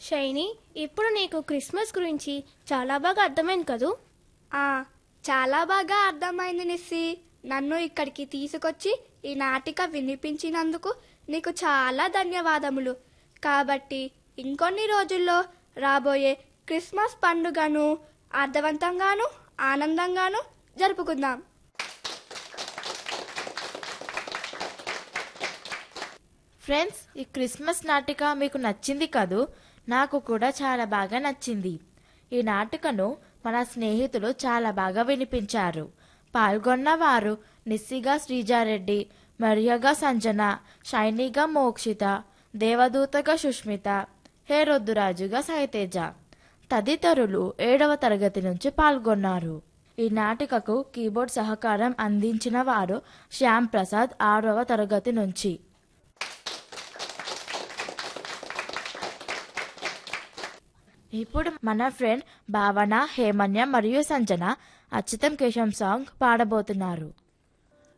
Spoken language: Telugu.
షైని ఇప్పుడు నీకు క్రిస్మస్ గురించి చాలా బాగా అర్థమైంది కదూ ఆ చాలా బాగా అర్థమైంది నిస్సి నన్ను ఇక్కడికి తీసుకొచ్చి ఈ నాటిక వినిపించినందుకు నీకు చాలా ధన్యవాదములు కాబట్టి ఇంకొన్ని రోజుల్లో రాబోయే క్రిస్మస్ పండుగను అర్థవంతంగాను ఆనందంగాను జరుపుకుందాం ఫ్రెండ్స్ ఈ క్రిస్మస్ నాటిక మీకు నచ్చింది కదూ నాకు కూడా చాలా బాగా నచ్చింది ఈ నాటికను మన స్నేహితులు చాలా బాగా వినిపించారు పాల్గొన్న వారు నిస్సిగా శ్రీజారెడ్డి మరియగా సంజన షైనీగా మోక్షిత దేవదూతగా సుష్మిత హేరొద్దురాజుగా సైతేజ తదితరులు ఏడవ తరగతి నుంచి పాల్గొన్నారు ఈ నాటికకు కీబోర్డ్ సహకారం అందించిన వారు శ్యామ్ ప్రసాద్ ఆరవ తరగతి నుంచి ఇప్పుడు మన ఫ్రెండ్ భావన హేమన్య మరియు సంజన అచ్యుతం కేశం సాంగ్ పాడబోతున్నారు